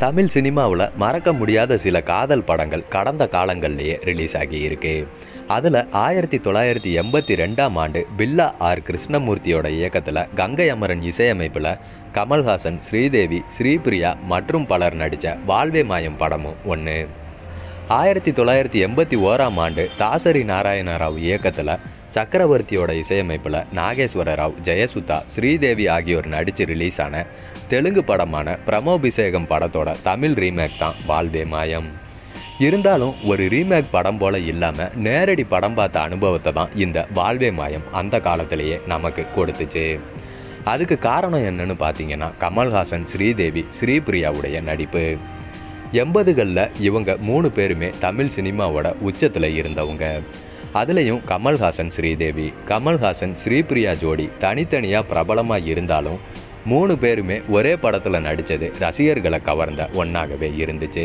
தமிழ் சினிமாவில் மறக்க முடியாத சில காதல் படங்கள் கடந்த காலங்கள்லேயே ரிலீஸ் ஆகி இருக்கு அதில் ஆயிரத்தி தொள்ளாயிரத்தி எண்பத்தி ரெண்டாம் ஆண்டு பில்லா ஆர் கிருஷ்ணமூர்த்தியோட இயக்கத்தில் கங்கை அமரன் இசையமைப்பில் கமல்ஹாசன் ஸ்ரீதேவி ஸ்ரீபிரியா மற்றும் பலர் நடித்த வாழ்வே மாயம் படமும் ஒன்று ஆயிரத்தி தொள்ளாயிரத்தி எண்பத்தி ஓராம் ஆண்டு தாசரி நாராயண ராவ் இயக்கத்தில் சக்கரவர்த்தியோட இசையமைப்பில் நாகேஸ்வர ராவ் ஜெயசுதா ஸ்ரீதேவி ஆகியோர் நடித்து ரிலீஸ் ஆன தெலுங்கு படமான பிரமோபிஷேகம் படத்தோட தமிழ் ரீமேக் தான் வாழ்வே மாயம் இருந்தாலும் ஒரு ரீமேக் படம் போல இல்லாமல் நேரடி படம் பார்த்த அனுபவத்தை தான் இந்த வாழ்வே மாயம் அந்த காலத்திலேயே நமக்கு கொடுத்துச்சு அதுக்கு காரணம் என்னன்னு பார்த்தீங்கன்னா கமல்ஹாசன் ஸ்ரீதேவி ஸ்ரீபிரியாவுடைய நடிப்பு எண்பதுகளில் இவங்க மூணு பேருமே தமிழ் சினிமாவோட உச்சத்தில் இருந்தவங்க அதுலேயும் கமல்ஹாசன் ஸ்ரீதேவி கமல்ஹாசன் ஸ்ரீபிரியா ஜோடி தனித்தனியாக பிரபலமாக இருந்தாலும் மூணு பேருமே ஒரே படத்தில் நடித்தது ரசிகர்களை கவர்ந்த ஒன்றாகவே இருந்துச்சு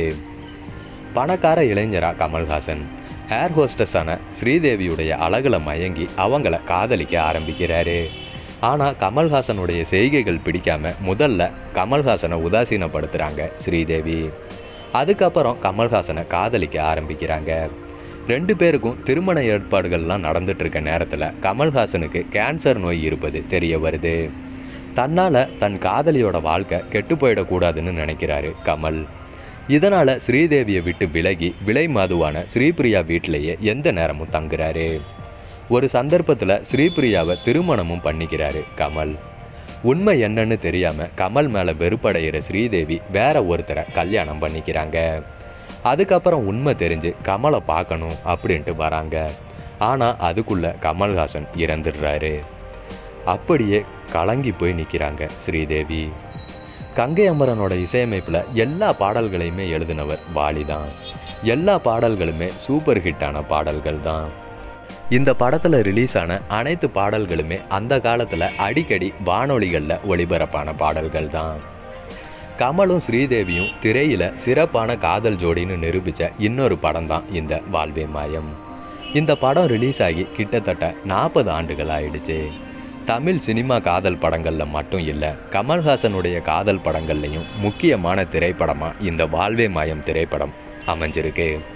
பணக்கார இளைஞரா கமல்ஹாசன் ஏர் ஹோஸ்டஸான ஸ்ரீதேவியுடைய அழகுல மயங்கி அவங்கள காதலிக்க ஆரம்பிக்கிறாரு ஆனால் கமல்ஹாசனுடைய செய்கைகள் பிடிக்காம முதல்ல கமல்ஹாசனை உதாசீனப்படுத்துகிறாங்க ஸ்ரீதேவி அதுக்கப்புறம் கமல்ஹாசனை காதலிக்க ஆரம்பிக்கிறாங்க ரெண்டு பேருக்கும் திருமண ஏற்பாடுகள்லாம் நடந்துட்டு இருக்க நேரத்தில் கமல்ஹாசனுக்கு கேன்சர் நோய் இருப்பது தெரிய வருது தன்னால் தன் காதலியோட வாழ்க்கை கெட்டு போயிடக்கூடாதுன்னு நினைக்கிறாரு கமல் இதனால் ஸ்ரீதேவியை விட்டு விலகி விலை மாதுவான ஸ்ரீபிரியா வீட்டிலேயே எந்த நேரமும் தங்குறாரு ஒரு சந்தர்ப்பத்தில் ஸ்ரீபிரியாவை திருமணமும் பண்ணிக்கிறாரு கமல் உண்மை என்னன்னு தெரியாமல் கமல் மேலே வெறுப்படைகிற ஸ்ரீதேவி வேற ஒருத்தரை கல்யாணம் பண்ணிக்கிறாங்க அதுக்கப்புறம் உண்மை தெரிஞ்சு கமலை பார்க்கணும் அப்படின்ட்டு வராங்க ஆனால் அதுக்குள்ள கமல்ஹாசன் இறந்துடுறாரு அப்படியே கலங்கி போய் நிற்கிறாங்க ஸ்ரீதேவி கங்கை அமரனோட இசையமைப்பில் எல்லா பாடல்களையுமே எழுதினவர் வாலி தான் எல்லா பாடல்களுமே சூப்பர் ஹிட்டான பாடல்கள் தான் இந்த படத்தில் ரிலீஸ் ஆன அனைத்து பாடல்களுமே அந்த காலத்தில் அடிக்கடி வானொலிகளில் ஒளிபரப்பான பாடல்கள் தான் கமலும் ஸ்ரீதேவியும் திரையில் சிறப்பான காதல் ஜோடின்னு நிரூபித்த இன்னொரு படம் தான் இந்த வாழ்வே மாயம் இந்த படம் ரிலீஸ் ஆகி கிட்டத்தட்ட நாற்பது ஆண்டுகள் ஆயிடுச்சு தமிழ் சினிமா காதல் படங்களில் மட்டும் இல்லை கமல்ஹாசனுடைய காதல் படங்கள்லையும் முக்கியமான திரைப்படமாக இந்த வாழ்வே மாயம் திரைப்படம் அமைஞ்சிருக்கு